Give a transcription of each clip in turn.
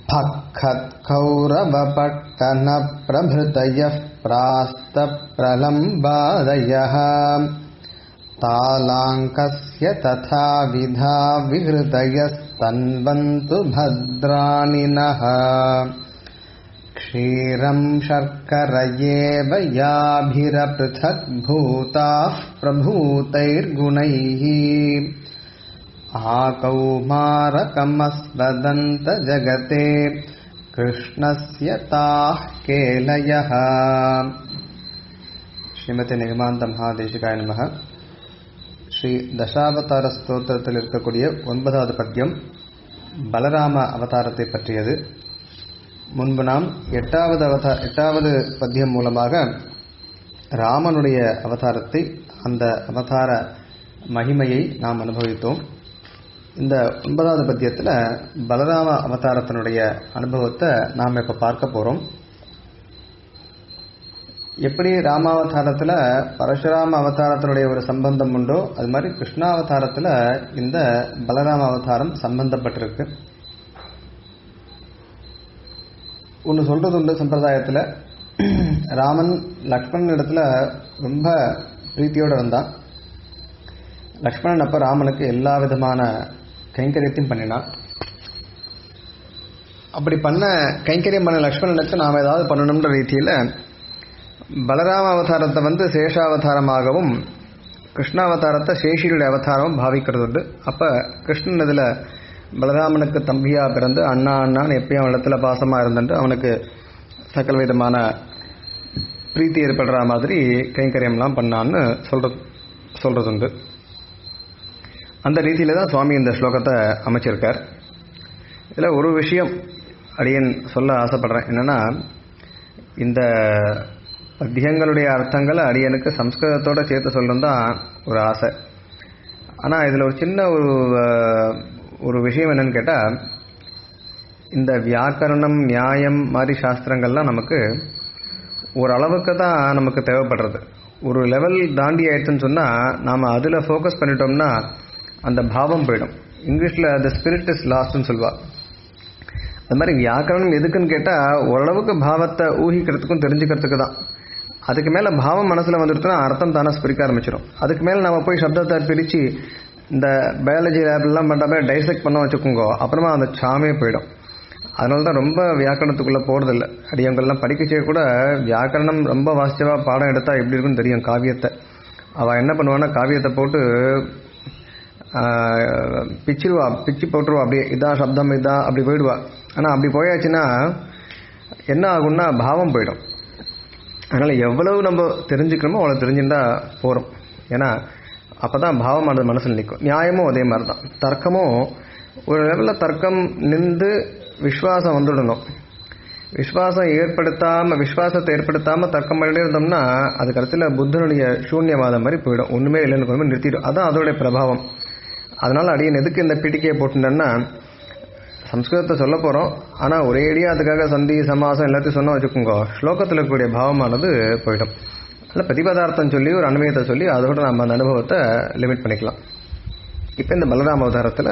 फक्खत्कौरवपट्टनप्रभृतयः प्रास्तप्रलम्बादयः तालाङ्कस्य तथाविधा विहृतयस्तन्वन्तु भद्राणिनः क्षीरं शर्कर एव याभिरपृथग्भूताः प्रभूतैर्गुणैः आकौमारकमस्वदन्तजगते कृष्णस्य ताः केलयः ஸ்ரீமதி நிகமாந்த மகாதேசிகாய நமக ஸ்ரீ தசாவதார ஸ்தோத்திரத்தில் இருக்கக்கூடிய ஒன்பதாவது பத்தியம் பலராம அவதாரத்தை பற்றியது முன்பு நாம் எட்டாவது அவதார எட்டாவது பத்தியம் மூலமாக ராமனுடைய அவதாரத்தை அந்த அவதார மகிமையை நாம் அனுபவித்தோம் இந்த ஒன்பதாவது பத்தியத்தில் பலராம அவதாரத்தினுடைய அனுபவத்தை நாம் இப்போ பார்க்க போகிறோம் எப்படி ராமாவதாரத்தில் பரசுராம அவதாரத்தினுடைய ஒரு சம்பந்தம் உண்டோ அது மாதிரி கிருஷ்ணாவதாரத்தில் இந்த பலராம அவதாரம் சம்பந்தப்பட்டிருக்கு ஒன்று சொல்றது உண்டு சம்பிரதாயத்தில் ராமன் லக்ஷ்மணன் இடத்துல ரொம்ப பிரீத்தியோடு இருந்தான் லக்ஷ்மணன் அப்போ ராமனுக்கு எல்லா விதமான கைங்கரியத்தையும் பண்ணினான் அப்படி பண்ண கைங்கரியம் பண்ண லக்ஷ்மணனுக்கு நாம் ஏதாவது பண்ணணுன்ற ரீதியில் பலராம அவதாரத்தை வந்து சேஷாவதாரமாகவும் கிருஷ்ணாவதாரத்தை சேஷியுடைய அவதாரமும் பாவிக்கிறது உண்டு அப்போ கிருஷ்ணன் இதில் பலராமனுக்கு தம்பியாக பிறந்து அண்ணா அண்ணான்னு எப்பயும் அவன் இடத்துல பாசமாக இருந்துட்டு அவனுக்கு சகல விதமான பிரீத்தி ஏற்படுற மாதிரி கைங்கரியம்லாம் பண்ணான்னு சொல்கிறது சொல்கிறது உண்டு அந்த ரீதியில் தான் சுவாமி இந்த ஸ்லோகத்தை அமைச்சிருக்கார் இதில் ஒரு விஷயம் அடியன் சொல்ல ஆசைப்படுறேன் என்னென்னா இந்த பத்தியங்களுடைய அர்த்தங்களை அடியனுக்கு சம்ஸ்கிருதத்தோட சேர்த்து சொல்லணும் தான் ஒரு ஆசை ஆனால் இதில் ஒரு சின்ன ஒரு ஒரு விஷயம் என்னன்னு கேட்டால் இந்த வியாக்கரணம் நியாயம் மாதிரி சாஸ்திரங்கள்லாம் நமக்கு ஓரளவுக்கு தான் நமக்கு தேவைப்படுறது ஒரு லெவல் தாண்டி ஆயிடுச்சுன்னு சொன்னால் நாம் அதில் ஃபோக்கஸ் பண்ணிட்டோம்னா அந்த பாவம் போயிடும் இங்கிலீஷில் த ஸ்பிரிட் இஸ் லாஸ்ட்னு சொல்லுவாள் அது மாதிரி வியாக்கரணம் எதுக்குன்னு கேட்டால் ஓரளவுக்கு பாவத்தை ஊகிக்கிறதுக்கும் தெரிஞ்சுக்கிறதுக்கு தான் அதுக்கு மேலே பாவம் மனசில் வந்துடுச்சுன்னா அர்த்தம் தானே ஸ்பிரிக்க ஆரம்பிச்சிடும் அதுக்கு மேலே நம்ம போய் சப்தத்தை பிரித்து இந்த பயாலஜி லேப்லாம் பண்ணுற மாதிரி டைசெக்ட் பண்ண வச்சுக்கோங்க அப்புறமா அந்த சாமே போயிடும் அதனால தான் ரொம்ப வியாக்கரணத்துக்குள்ளே போகிறதில்ல அடியவங்கள்லாம் படிக்கச்சே கூட வியாக்கரணம் ரொம்ப வாசிச்சவா பாடம் எடுத்தால் எப்படி இருக்குன்னு தெரியும் காவியத்தை அவள் என்ன பண்ணுவான்னா காவியத்தை போட்டு பிச்சிருவா பிச்சு போட்டுருவா அப்படியே இதான் சப்தம் இதான் அப்படி போயிடுவா ஆனால் அப்படி போயாச்சுன்னா என்ன ஆகும்னா பாவம் போயிடும் அதனால் எவ்வளவு நம்ம தெரிஞ்சுக்கணுமோ அவ்வளோ தெரிஞ்சுட்டா போகிறோம் ஏன்னா அப்போ தான் பாவமானது மனசில் நிற்கும் நியாயமும் அதே மாதிரி தான் தர்க்கமும் ஒரு லெவலில் தர்க்கம் நின்று விஸ்வாசம் வந்துடணும் விஸ்வாசம் ஏற்படுத்தாமல் விஸ்வாசத்தை ஏற்படுத்தாமல் தர்க்கம் பண்ணிட்டே இருந்தோம்னா அது கடைசியில் புத்தனுடைய சூன்யவாதம் மாதிரி போயிடும் ஒன்றுமே இல்லைன்னு கொஞ்சம் நிறுத்திடும் அதுதான் அதோடைய பிரபாவம் அதனால் அடியன் எதுக்கு இந்த பிடிக்கையை போட்டுட்டேன்னா சம்ஸ்கிருதத்தை சொல்ல போகிறோம் ஆனால் ஒரேடியாக அதுக்காக சந்தி சமாசம் எல்லாத்தையும் சொன்னால் வச்சுக்கோங்க ஸ்லோகத்தில் இருக்கக்கூடிய பாவமானது போயிடும் அதில் பிரதிபதார்த்தம் சொல்லி ஒரு அனுபவத்தை சொல்லி அதோட நம்ம அந்த அனுபவத்தை லிமிட் பண்ணிக்கலாம் இப்போ இந்த பலராம அவதாரத்தில்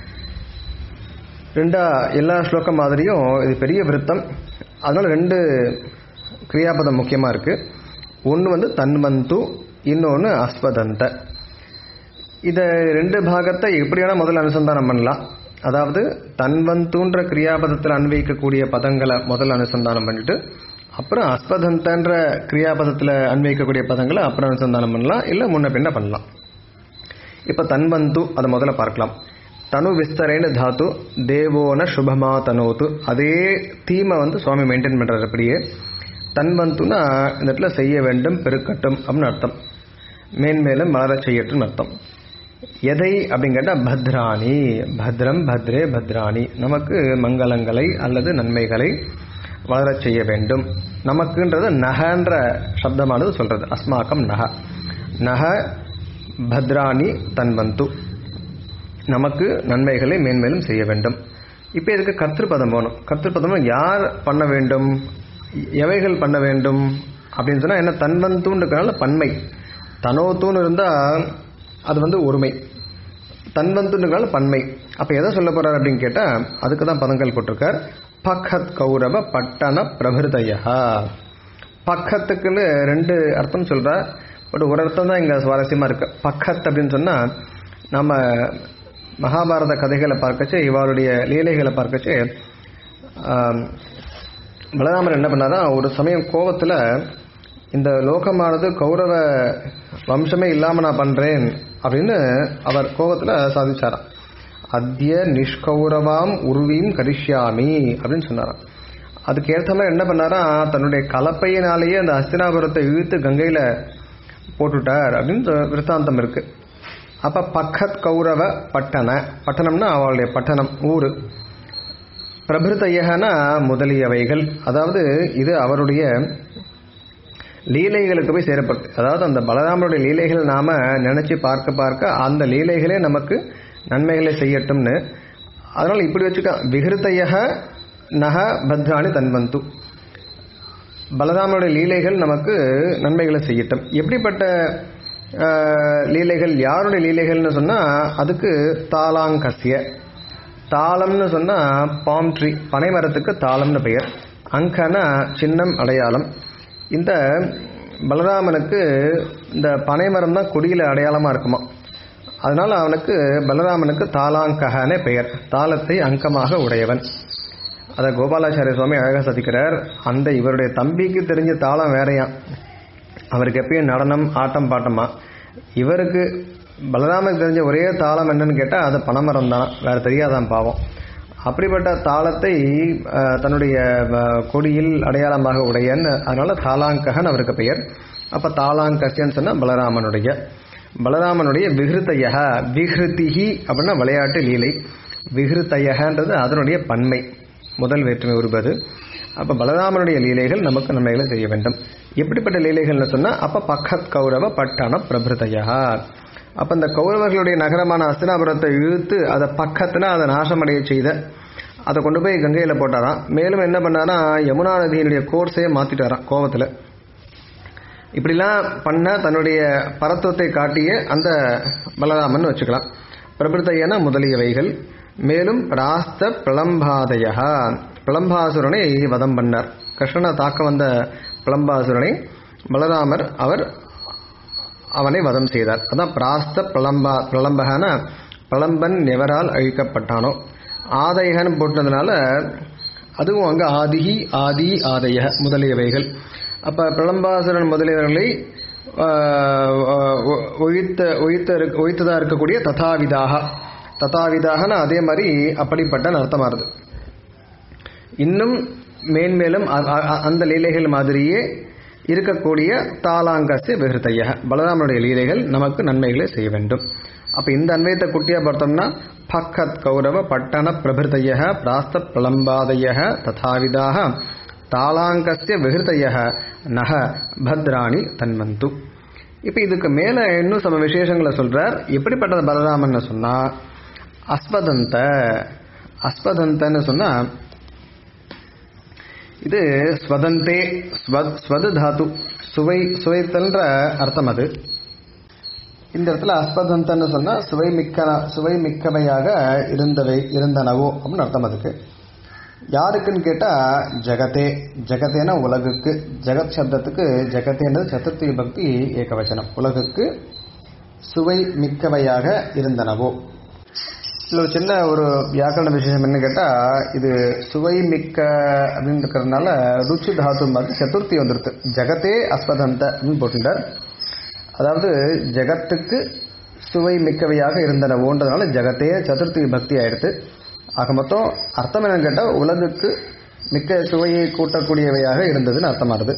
ரெண்டா எல்லா ஸ்லோகம் மாதிரியும் இது பெரிய விருத்தம் அதனால் ரெண்டு கிரியாபதம் முக்கியமாக இருக்குது ஒன்று வந்து தன்வந்து இன்னொன்று அஸ்வதந்த இதை ரெண்டு பாகத்தை எப்படியான முதல்ல அனுசந்தானம் பண்ணலாம் அதாவது தன்வந்துன்ற கிரியாபதத்தில் அன்வைக்கக்கூடிய பதங்களை முதல்ல அனுசந்தானம் பண்ணிட்டு அப்புறம் அஸ்வதந்தன்ற கிரியாபதத்தில் அன்வைக்கக்கூடிய பதங்களை அப்புறம் அனுசந்தானம் பண்ணலாம் இல்லை முன்ன பின்ன பண்ணலாம் இப்போ தன்வந்து அதை முதல்ல பார்க்கலாம் தனு விஸ்தரேன தாத்து தேவோன சுபமா தனோத்து அதே தீமை வந்து சுவாமி மெயின்டைன் பண்ணுறாரு அப்படியே தன்வந்துனா இந்த இடத்துல செய்ய வேண்டும் பெருக்கட்டும் அப்படின்னு அர்த்தம் மேன்மேலும் வளர செய்யட்டும் அர்த்தம் எதை அப்படின்னு கேட்டால் பத்ராணி பத்ரம் பத்ரே பத்ராணி நமக்கு மங்களங்களை அல்லது நன்மைகளை வளரச் செய்ய வேண்டும் நமக்குன்றது நகன்ற சப்தமானது சொல்றது அஸ்மாக்கம் நக நக பத்ராணி தன்வந்து நமக்கு நன்மைகளை மேன்மேலும் செய்ய வேண்டும் இப்போ இதுக்கு கர்த்திருப்பதம் போகணும் கர்த்திருப்பதம் யார் பண்ண வேண்டும் எவைகள் பண்ண வேண்டும் அப்படின்னு சொன்னால் என்ன தன்வந்துன்றதுனால பன்மை தனோத்தூன்னு இருந்தால் அது வந்து ஒருமை தன்வந்துன்றதுனால பன்மை அப்போ எதை சொல்ல போகிறார் அப்படின்னு கேட்டால் அதுக்கு தான் பதங்கள் போட்டிருக்கார் பக்கத் கௌரவ பட்டண பிரபிருதய பக்கத்துக்குன்னு ரெண்டு அர்த்தம் சொல்ற பட் ஒரு அர்த்தம் தான் இங்க சுவாரஸ்யமா இருக்கு பக்கத் அப்படின்னு சொன்னா நம்ம மகாபாரத கதைகளை பார்க்கச்சு இவருடைய லீலைகளை பார்க்கச்சு ஆம், பலராமர் என்ன பண்ணாரா ஒரு சமயம் கோபத்துல இந்த லோகமானது கௌரவ வம்சமே இல்லாம நான் பண்றேன் அப்படின்னு அவர் கோபத்துல சாதிச்சாராம் அத்திய நிஷ்கௌரவாம் உருவீம் கரிஷ்யாமி அப்படின்னு சொன்னாராம் அதுக்கு ஏற்ற மாதிரி என்ன பண்ணாரா தன்னுடைய கலப்பையினாலேயே அந்த ஹஸ்தினாபுரத்தை இழுத்து கங்கையில போட்டுட்டார் அப்படின்னு சொ- விருத்தாந்தம் இருக்கு அப்ப பக்கத் கௌரவ பட்டண பட்டணம்னா அவளுடைய பட்டணம் ஊரு பிரபிருத்தையகனா முதலியவைகள் அதாவது இது அவருடைய லீலைகளுக்கு போய் சேரப்பட்டு அதாவது அந்த பலராமருடைய லீலைகள் நாம நினைச்சு பார்க்க பார்க்க அந்த லீலைகளே நமக்கு நன்மைகளை செய்யட்டும்னு அதனால இப்படி வச்சுக்க விகிருத்தையக நக பத்ராணி தன்வந்து பலராமருடைய லீலைகள் நமக்கு நன்மைகளை செய்யட்டும் எப்படிப்பட்ட ஆஹ், லீலைகள் யாருடைய லீலைகள்னு சொன்னா அதுக்கு தாளாங்கசிய தாளம்னு சொன்னா பாம் ட்ரீ பனைமரத்துக்கு தாளம்னு பெயர் அங்கனா சின்னம் அடையாளம் இந்த பலராமனுக்கு இந்த பனைமரம் தான் கொடியில அடையாளமா இருக்குமா அதனால அவனுக்கு பலராமனுக்கு தாளாங்ககனே பெயர் தாளத்தை அங்கமாக உடையவன் அதை கோபாலாச்சாரிய சுவாமி அழகாக சதிக்கிறார் அந்த இவருடைய தம்பிக்கு தெரிஞ்ச தாளம் வேறையாம் அவருக்கு எப்பயும் நடனம் ஆட்டம் பாட்டமா இவருக்கு பலராமனுக்கு தெரிஞ்ச ஒரே தாளம் என்னன்னு கேட்டால் அது பனைமரம் தான் வேற தெரியாதான் பாவம் அப்படிப்பட்ட தாளத்தை அஹ், தன்னுடைய அஹ், கொடியில் அடையாளமாக உடையன் அதனால தாளாங்ககன் அவருக்கு பெயர் அப்ப தாளாங்கசியன்னு சொன்னா பலராமனுடைய பலராமனுடைய விகிருத்தையக விகிருதிஹி அப்படின்னா விளையாட்டு லீலை விகிருத்தையகன்றது அதனுடைய பன்மை முதல் வேற்றுமை உருவது அப்ப பலராமனுடைய லீலைகள் நமக்கு நன்மைகளை செய்ய வேண்டும் எப்படிப்பட்ட லீலைகள்னு சொன்னா அப்ப பக்கத் கௌரவ பட்டண பிரபிருதையா அப்ப இந்த கௌரவர்களுடைய நகரமான அஸ்தினாபுரத்தை இழுத்து அதை பக்கத்துல அதை நாசமடைய செய்த அதை கொண்டு போய் கங்கையில போட்டாராம் மேலும் என்ன பண்ணாரா யமுனா நதியினுடைய கோர்ஸையே மாத்திட்டாராம் கோவத்துல இப்படிலாம் பண்ண தன்னுடைய பரத்துவத்தை காட்டிய அந்த பலராமன் வச்சுக்கலாம் பிரபிருத்தையன முதலியவைகள் மேலும் ராஸ்த பிரளம்பாதய பிரளம்பாசுரனை வதம் பண்ணார் கிருஷ்ணனை தாக்க வந்த பிரளம்பாசுரனை பலராமர் அவர் அவனை வதம் செய்தார் அதான் பிராஸ்த பிரளம்பா பிரளம்பகன பிரளம்பன் எவரால் அழிக்கப்பட்டானோ ஆதைகன் போட்டதுனால அதுவும் அங்க ஆதிகி ஆதி ஆதைய முதலியவைகள் அப்ப பிரளம்பாசுரன் முதலியவர்களை ஆஹ், ஒ- ஒழித்த ஒழித்த இருக்க- ஒழித்ததா இருக்கக்கூடிய ததாவிதாக ததாவிதாகனா அதே மாதிரி அப்படிப்பட்ட அர்த்தமாறுது இன்னும் மேன்மேலும் அ- அ- அந்த லீலைகள் மாதிரியே இருக்கக்கூடிய தாளாங்கசிய விகிருத்தைய பலராமனுடைய லீலைகள் நமக்கு நன்மைகளை செய்ய வேண்டும் அப்ப இந்த அன்வயத்தை குட்டியா பார்த்தோம்னா பக்கத் கௌரவ பட்டண பிரபிருத்தைய பிராஸ்த பிரலம்பாதய ததாவிதாக தாளாங்கசிய விகிருத்தைய நக பத்ராணி தன்வந்து இப்ப இதுக்கு மேல இன்னும் சில விசேஷங்களை சொல்றார் எப்படிப்பட்டது பலராமன் சொன்னா அஸ்வதந்த அஸ்வதந்தன்னு சொன்னா இது ஸ்வதந்தே ஸ்வத் ஸ்வது தாத்து சுவை சுவைத்தல்ன்ற அர்த்தம் அது இந்த இடத்துல அஸ்வதந்தன்னு சொன்னா சுவை மிக்க சுவை மிக்கவையாக இருந்தவை இருந்தனவோ அப்படின்னு அர்த்தம் அதுக்கு யாருக்குன்னு கேட்டா ஜெகதே ஜெகதேனா உலகுக்கு ஜெகத் சப்தத்துக்கு ஜெகத்தேன்றது சதுர்த்தி பக்தி ஏகவச்சனம் உலகுக்கு சுவை மிக்கவையாக இருந்தனவோ இதுல ஒரு சின்ன ஒரு வியாக்கரண விசேஷம் என்ன கேட்டா இது சுவை மிக்க அப்படின்னு இருக்கிறதுனால ருச்சி தாத்து மாதிரி சதுர்த்தி வந்துருது ஜெகத்தே அஸ்வதந்த அப்படின்னு போட்டுட்டார் அதாவது ஜெகத்துக்கு சுவை மிக்கவையாக இருந்தனவோன்றதுனால ஜெகத்தே சதுர்த்தி பக்தி ஆயிடுத்து ஆக மொத்தம் அர்த்தம் என்னன்னு கேட்டா உலகுக்கு மிக்க சுவையை கூட்டக்கூடியவையாக இருந்ததுன்னு அர்த்தமாகுது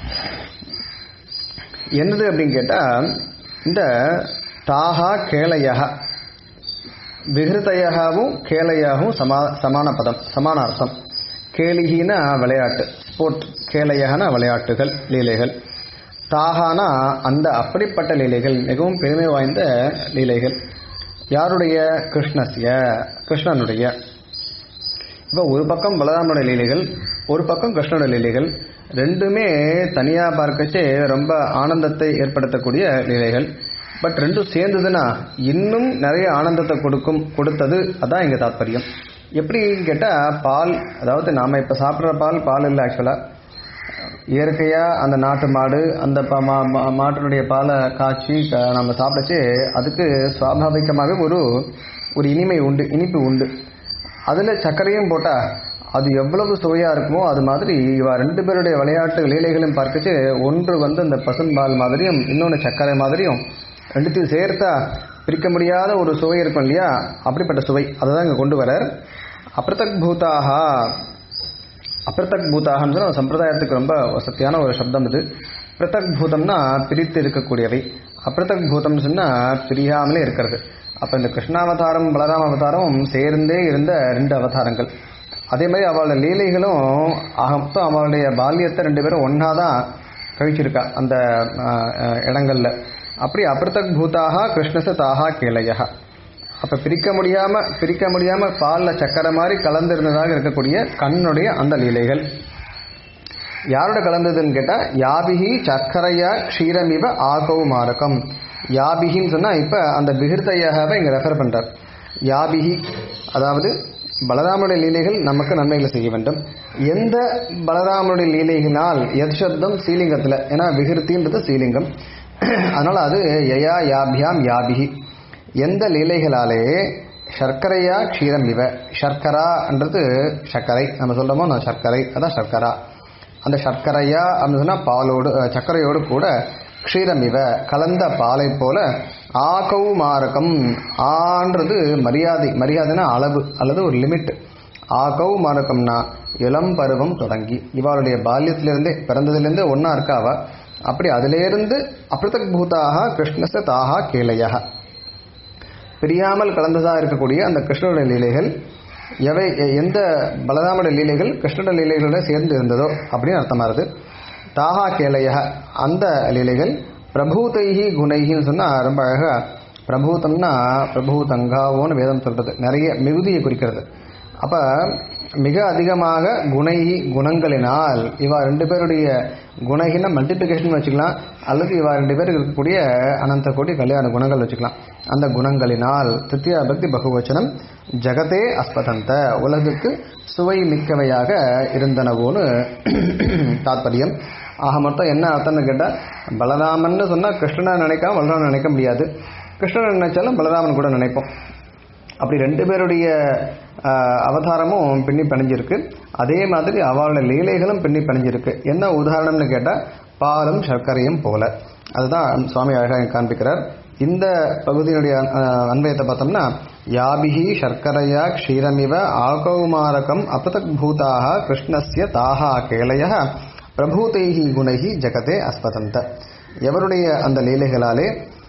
என்னது அப்படின்னு கேட்டா இந்த தாஹா கேளையக விகிருத்தையாகவும் கேளையாகவும் சமா சமான பதம் சமான அர்த்தம் கேளிகினா விளையாட்டு ஸ்போர்ட் கேளையகனா விளையாட்டுகள் லீலைகள் தாகானா அந்த அப்படிப்பட்ட லீலைகள் மிகவும் பெருமை வாய்ந்த லீலைகள் யாருடைய கிருஷ்ணஸ்ய கிருஷ்ணனுடைய இப்போ ஒரு பக்கம் பலராமனுடைய லீலைகள் ஒரு பக்கம் கிருஷ்ணனுடைய லீலைகள் ரெண்டுமே தனியா பார்க்கச்சே ரொம்ப ஆனந்தத்தை ஏற்படுத்தக்கூடிய லீலைகள் பட் ரெண்டும் சேர்ந்ததுன்னா இன்னும் நிறைய ஆனந்தத்தை கொடுக்கும் கொடுத்தது அதான் இங்க தாத்பரியம் எப்படின்னு கேட்டால் பால் அதாவது நாம் இப்போ சாப்பிட்ற பால் பால் இல்லை ஆக்சுவலாக இயற்கையாக அந்த நாட்டு மாடு அந்த ப- மா- மா- மாட்டினுடைய பாலை காய்ச்சி க- நம்ம சாப்பிடச்சு அதுக்கு சுவாபாவிகமாகவே ஒரு ஒரு இனிமை உண்டு இனிப்பு உண்டு அதில் சர்க்கரையும் போட்டால் அது எவ்வளவு சுவையாக இருக்குமோ அது மாதிரி இவ ரெண்டு பேருடைய விளையாட்டு லீலைகளையும் பார்க்கச்சு ஒன்று வந்து அந்த பசும்பால் மாதிரியும் இன்னொன்று சர்க்கரை மாதிரியும் ரெண்டுத்தையும் சேர்த்தா பிரிக்க முடியாத ஒரு சுவை இருக்கும் இல்லையா அப்படிப்பட்ட சுவை அதை தான் இங்கே கொண்டு வரார் அப்பிரதக் பூதாகா அப்பிரதக் பூதாகன்னு சொன்னா சம்பிரதாயத்துக்கு ரொம்ப வசதியான ஒரு சப்தம் இது பிரதக் பூதம்னா பிரித்து இருக்கக்கூடியவை அப்பிரதக் பூதம்னு சொன்னா பிரியாமலே இருக்கிறது அப்ப இந்த கிருஷ்ணாவதாரம் பலராம அவதாரம் சேர்ந்தே இருந்த ரெண்டு அவதாரங்கள் அதே மாதிரி அவளோட லீலைகளும் ஆக மொத்தம் அவளுடைய பால்யத்தை ரெண்டு பேரும் ஒன்றா தான் கழிச்சிருக்கா அந்த ஆஹ், ஆஹ், இடங்கள்ல அப்படி அப்பிரதக் பூதாக கிருஷ்ணச தாகா கேளையா அப்ப பிரிக்க முடியாம பிரிக்க முடியாம பால்ல சக்கரை மாதிரி கலந்திருந்ததாக இருக்கக்கூடிய கண்ணுடைய அந்த லீலைகள் யாரோட கலந்ததுன்னு கேட்டா யாபிகி சர்க்கரையா க்ஷீரமிவ ஆகவு மாரகம் யாபிகின்னு சொன்னா இப்ப அந்த பிகிர்த்தையாகவே இங்க ரெஃபர் பண்றார் யாபிகி அதாவது பலராமனுடைய லீலைகள் நமக்கு நன்மைகளை செய்ய வேண்டும் எந்த பலராமனுடைய லீலைகளினால் எத் சப்தம் ஸ்ரீலிங்கத்துல ஏன்னா விகிருத்தின்றது ஸ்ரீலிங்கம் அதனால அது யயா யாபியாம் யாபிகி எந்த லீலைகளாலே சர்க்கரையா க்ஷீரம் இவ சர்க்கரான்றது சர்க்கரை நம்ம சொல்றோமோ நான் சர்க்கரை அதான் சர்க்கரா அந்த சர்க்கரையா அப்படின்னு சொன்னா பாலோடு அஹ், சர்க்கரையோடு கூட க்ஷீரம் இவ கலந்த பாலை போல ஆகவு மாரகம் ஆன்றது மரியாதை மரியாதைனா அளவு அல்லது ஒரு லிமிட் ஆகவு மாரகம்னா இளம் பருவம் தொடங்கி இவளுடைய பால்யத்திலிருந்தே பிறந்ததிலிருந்தே ஒன்னா இருக்காவ அப்படி அதிலிருந்து அப்பிரதக் பூதாக கிருஷ்ணச தாகா கேளையா பிரியாமல் கலந்ததா இருக்கக்கூடிய அந்த கிருஷ்ணனுடைய லீலைகள் எவை எ- எந்த பலராமனுடைய லீலைகள் கிருஷ்ணனுடைய லீலைகளோட சேர்ந்து இருந்ததோ அப்படின்னு அர்த்தமாகுது தாகா கேளைய அந்த லீலைகள் பிரபூதைஹி குணைகின்னு சொன்னா ரொம்ப அழகா பிரபூதம்னா பிரபூதங்காவோன்னு வேதம் சொல்றது நிறைய மிகுதியை குறிக்கிறது அப்ப மிக அதிகமாக குணைகி குணங்களினால் இவா ரெண்டு பேருடைய குணகின மல்டிபிகேஷன் வச்சுக்கலாம் அல்லது இவா ரெண்டு பேருக்கு இருக்கக்கூடிய அனந்த கோடி கல்யாண குணங்கள் வச்சுக்கலாம் அந்த குணங்களினால் திருத்தியா பக்தி பகுவச்சனம் ஜகதே அஸ்பதந்த உலகுக்கு சுவை மிக்கவையாக இருந்தனவோன்னு தாத்பரியம் ஆக மொத்தம் என்ன அர்த்தம்னு கேட்டால் பலராமன்னு சொன்னால் கிருஷ்ணனை நினைக்காம பலராமன் நினைக்க முடியாது கிருஷ்ணனை நினைச்சாலும் பலராமன் கூட நினைப்போம் அப்படி ரெண்டு பேருடைய ஆஹ், அவதாரமும் பின்னி பிணைஞ்சிருக்கு அதே மாதிரி அவளோட லீலைகளும் பின்னி பிணைஞ்சிருக்கு என்ன உதாரணம்னு கேட்டால் பாலும் சர்க்கரையும் போல அதுதான் சுவாமி அழகாக காண்பிக்கிறார் இந்த பகுதியினுடைய ஆஹ், அன்வயத்தை பார்த்தோம்னா யாபிகி சர்க்கரையா க்ஷீரமிவ ஆகௌமாரகம் அபதக் பூதாக கிருஷ்ணஸ்ய தாகா கேளைய பிரபூதைஹி குணைஹி ஜகதே அஸ்பதந்த எவருடைய அந்த லீலைகளாலே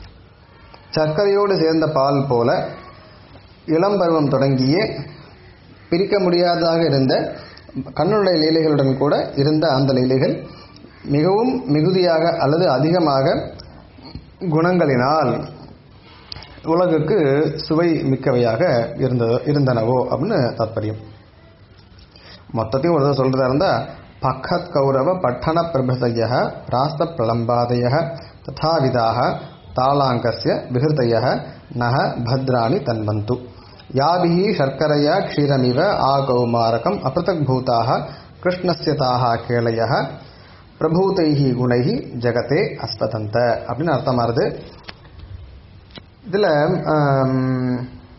சர்க்கரையோடு சேர்ந்த பால் போல இளம் பருவம் தொடங்கியே பிரிக்க முடியாததாக இருந்த கண்ணுடைய லீலைகளுடன் கூட இருந்த அந்த லீலைகள் மிகவும் மிகுதியாக அல்லது அதிகமாக குணங்களினால் உலகுக்கு சுவை மிக்கவையாக இருந்ததோ இருந்தனவோ அப்படின்னு தாத்பரியம் மொத்தத்தையும் ஒரு தடவை சொல்றதா இருந்தா பக்கத் கௌரவ பட்டண பிரபதய பிராஸ்த பிரலம்பாதய ததாவிதாக தாளாங்கஸ்ய விகிருதய நக பத்ராணி தன்வந்து யாபிஹி சர்க்கரையா க்ஷீரமிவ ஆகௌமாரகம் அபிருதக் பூதாக கிருஷ்ணஸ்ய தாகா கேளைய பிரபூதைஹி குணைஹி ஜகதே அஸ்பதந்த அப்படின்னு அர்த்தமாறுது இதுல ஆம்,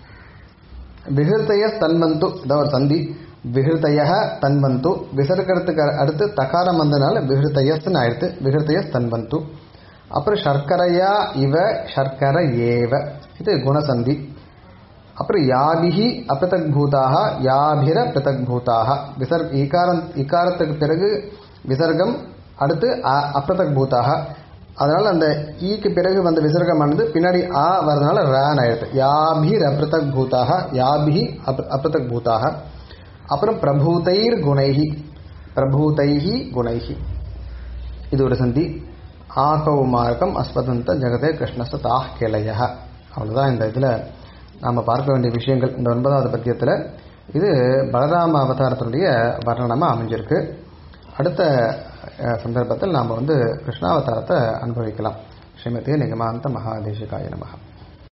விகிருத்தய தன்வந்து இதான் ஒரு சந்தி விகிருத்தய தன்வந்து விசர்க்கறதுக்கு அடுத்து தகாரம் வந்தனால விகிருத்தயஸ்ன்னு ஆயிடுத்து விகிருத்தயஸ் தன்வந்து அப்புறம் சர்க்கரையா இவ சர்க்கர ஏவ இது குணசந்தி அப்புறம் யாபிஹி அபிரதக் பூதாக யாபிர பிரதக் பூதாக விசர் இகாரம் இகாரத்துக்கு பிறகு விசர்க்கம் அடுத்து அ- அப்ரதக் பூதாக அதனால அந்த ஈக்கு பிறகு வந்த விசர்க்கமானது பின்னாடி ஆ வரதுனால ரேன் ஆயிடுது யாபிர் அப்ரதக் பூதாக யாபிஹி அப் அப்ரதக் பூதாக அப்புறம் பிரபூதைர் குணைஹி பிரபூதைஹி குணைஹி இது ஒரு சந்தி ஆகவு மார்க்கம் அஸ்வதந்த ஜெகதே கிருஷ்ணச தாஹ் கேளைய அவ்வளோதான் இந்த இதில் நாம் பார்க்க வேண்டிய விஷயங்கள் இந்த ஒன்பதாவது பத்தியத்தில் இது பலராம அவதாரத்தினுடைய வர்ணனமாக அமைஞ்சிருக்கு அடுத்த அஹ், சந்தர்ப்பத்தில் நாம் வந்து கிருஷ்ணாவதாரத்தை அனுபவிக்கலாம் ஸ்ரீமதி நிகமாந்த மகாதேசிகாய நமகா